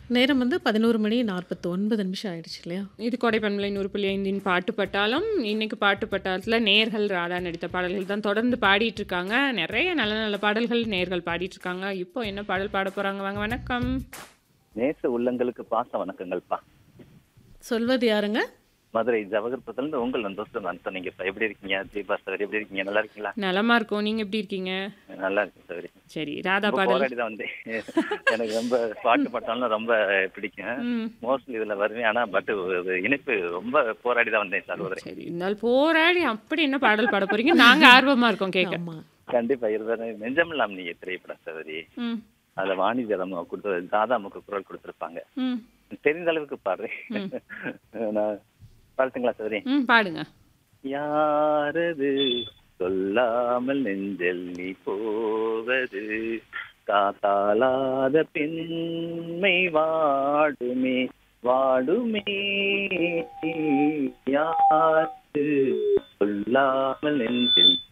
நேரம் வந்து 11 மணி 49 நிமிஷம் ஆயிடுச்சு இல்லையா? இது கோடைப்பண்பலை 100.5 பாட்டு பட்டாளம். இன்னைக்கு பாட்டு பட்டாளத்துல நேயர்கள் ராதா நடித்த பாடல்கள் தான் தொடர்ந்து பாடிட்டு இருக்காங்க. நிறைய நல்ல நல்ல பாடல்கள் நேயர்கள் பாடிட்டு இருக்காங்க. இப்போ என்ன பாடல் பாட போறாங்க? வாங்க வணக்கம். நேச உள்ளங்களுக்கு பாச வணக்கங்கள்ப்பா சொல்வது யாருங்க? மதுரை ஜவஹர்புரத்துல உங்கள் நந்தோஸ்தம் நான் சொன்னீங்க எப்படி இருக்கீங்க தீபா சார் எப்படி இருக்கீங்க நல்லா இருக்கீங்களா நலமா இருக்கோம். நீங்க எப்படி இருக்கீங்க? நல்லா இருக்கு சரி சரி ராதா ரொம்ப பாடல். போராடி தான் வந்தேன் எனக்கு ரொம்ப பாட்டு பாட்டாலும் ரொம்ப பிடிக்கும் ம். மோஸ்ட்லி இதுல வருவேன் ஆனா பட் இனிப்பு ரொம்ப போராடி தான் வந்தேன் சார் ஒரு சரி இருந்தாலும் போராடி அப்படி என்ன பாடல் பாட போறீங்க? நாங்க ஆர்வமா இருக்கோம் கேட்க. ஆமா. கண்டிப்பா இருபது நெஞ்சமில்லாம் நீ திரைப்படம் சகோதரி ம். அதுல வாணி ஜலம் கொடுத்து தாதாமுக்கு குரல் கொடுத்திருப்பாங்க ம். தெரிந்த அளவுக்கு பாடுறேன் நான் பாடுத்துங்களா சகோதரி ம் பாடுங்க. யாரது சொல்லாமல் நெஞ்சல் நீ போவது காத்தாலாத பெண்மை வாடுமே வாடுமே யாரு சொல்லாமல் நெஞ்சில்